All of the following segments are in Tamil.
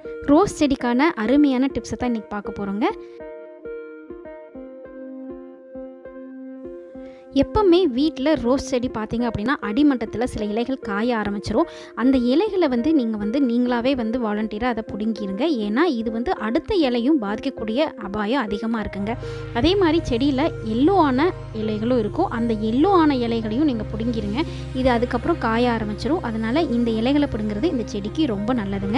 ரோஸ் செடிக்கான அருமையான டிப்ஸை தான் இன்றைக்கி பார்க்க போகிறோங்க எப்பவுமே வீட்டில் ரோஸ் செடி பார்த்தீங்க அப்படின்னா அடிமட்டத்தில் சில இலைகள் காய ஆரம்பிச்சிரும் அந்த இலைகளை வந்து நீங்கள் வந்து நீங்களாகவே வந்து வாலண்டியராக அதை பிடுங்கிருங்க ஏன்னா இது வந்து அடுத்த இலையும் பாதிக்கக்கூடிய அபாயம் அதிகமாக இருக்குங்க அதே மாதிரி செடியில் எல்லோ ஆன இலைகளும் இருக்கும் அந்த எல்லோ ஆன இலைகளையும் நீங்கள் பிடுங்கிருங்க இது அதுக்கப்புறம் காய ஆரம்பிச்சிரும் அதனால் இந்த இலைகளை பிடுங்கிறது இந்த செடிக்கு ரொம்ப நல்லதுங்க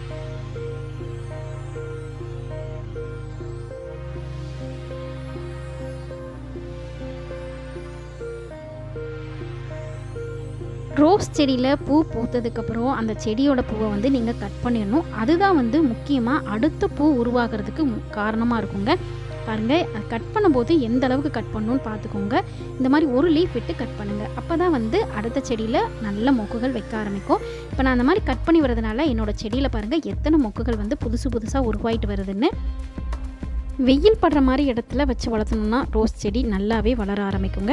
ரோஸ் செடியில் பூ பூத்ததுக்கப்புறம் அந்த செடியோட பூவை வந்து நீங்கள் கட் பண்ணிடணும் அதுதான் வந்து முக்கியமாக அடுத்த பூ உருவாகிறதுக்கு காரணமாக இருக்குங்க பாருங்கள் அது கட் பண்ணும்போது எந்த அளவுக்கு கட் பண்ணணும்னு பார்த்துக்கோங்க இந்த மாதிரி ஒரு லீஃப் விட்டு கட் பண்ணுங்கள் அப்போ தான் வந்து அடுத்த செடியில் நல்ல மொக்குகள் வைக்க ஆரம்பிக்கும் இப்போ நான் அந்த மாதிரி கட் பண்ணி வரதுனால என்னோடய செடியில் பாருங்கள் எத்தனை மொக்குகள் வந்து புதுசு புதுசாக உருவாயிட்டு வருதுன்னு வெயில் படுற மாதிரி இடத்துல வச்சு வளர்த்தணும்னா ரோஸ் செடி நல்லாவே வளர ஆரம்பிக்குங்க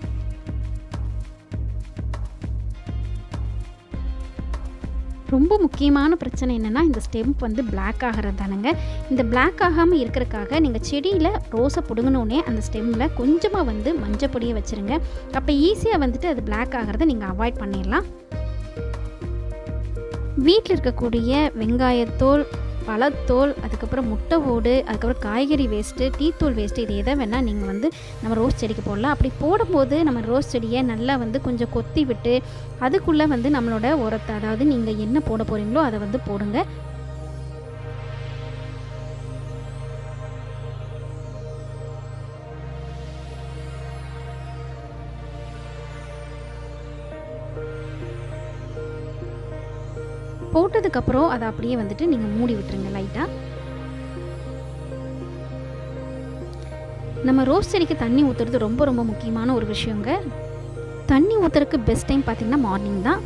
ரொம்ப முக்கியமான பிரச்சனை என்னென்னா இந்த ஸ்டெம்ப் வந்து பிளாக் ஆகிறது தானுங்க இந்த பிளாக் ஆகாமல் இருக்கிறதுக்காக நீங்கள் செடியில் ரோஸை பிடுங்கினோடனே அந்த ஸ்டெம்மில் கொஞ்சமாக வந்து மஞ்சப்பொடியை வச்சுருங்க அப்போ ஈஸியாக வந்துட்டு அது பிளாக் ஆகிறத நீங்கள் அவாய்ட் பண்ணிடலாம் வீட்டில் இருக்கக்கூடிய வெங்காயத்தோல் பழத்தோல் அதுக்கப்புறம் முட்டை ஓடு அதுக்கப்புறம் காய்கறி வேஸ்ட்டு டீத்தூள் வேஸ்ட்டு இது எதை வேணால் நீங்கள் வந்து நம்ம ரோஸ் செடிக்கு போடலாம் அப்படி போடும்போது நம்ம ரோஸ் செடியை நல்லா வந்து கொஞ்சம் கொத்தி விட்டு அதுக்குள்ளே வந்து நம்மளோட உரத்தை அதாவது நீங்கள் என்ன போட போகிறீங்களோ அதை வந்து போடுங்க போட்டதுக்கப்புறம் அதை அப்படியே வந்துட்டு நீங்கள் மூடி விட்டுருங்க லைட்டாக நம்ம ரோஸ் செடிக்கு தண்ணி ஊற்றுறது ரொம்ப ரொம்ப முக்கியமான ஒரு விஷயங்க தண்ணி ஊற்றுறதுக்கு பெஸ்ட் டைம் பார்த்திங்கன்னா மார்னிங் தான்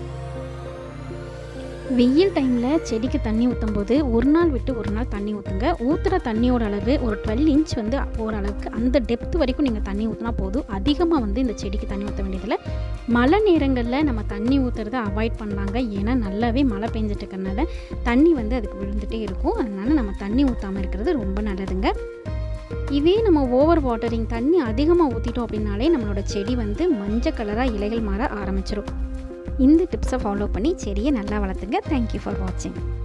வெயில் டைமில் செடிக்கு தண்ணி ஊற்றும் போது ஒரு நாள் விட்டு ஒரு நாள் தண்ணி ஊற்றுங்க ஊற்றுற தண்ணியோட அளவு ஒரு டுவெல் இன்ச் வந்து போகிற அளவுக்கு அந்த டெப்த் வரைக்கும் நீங்கள் தண்ணி ஊற்றினா போதும் அதிகமாக வந்து இந்த செடிக்கு தண்ணி ஊற்ற வேண்டியதில்லை மழை நேரங்களில் நம்ம தண்ணி ஊற்றுறத அவாய்ட் பண்ணலாங்க ஏன்னா நல்லாவே மழை பெஞ்சிட்டு இருக்கனால தண்ணி வந்து அதுக்கு விழுந்துகிட்டே இருக்கும் அதனால் நம்ம தண்ணி ஊற்றாமல் இருக்கிறது ரொம்ப நல்லதுங்க இதே நம்ம ஓவர் வாட்டரிங் தண்ணி அதிகமாக ஊற்றிட்டோம் அப்படின்னாலே நம்மளோட செடி வந்து மஞ்சள் கலராக இலைகள் மாற ஆரம்பிச்சிடும் இந்த டிப்ஸை ஃபாலோ பண்ணி செடியை நல்லா வளர்த்துங்க தேங்க்யூ ஃபார் வாட்சிங்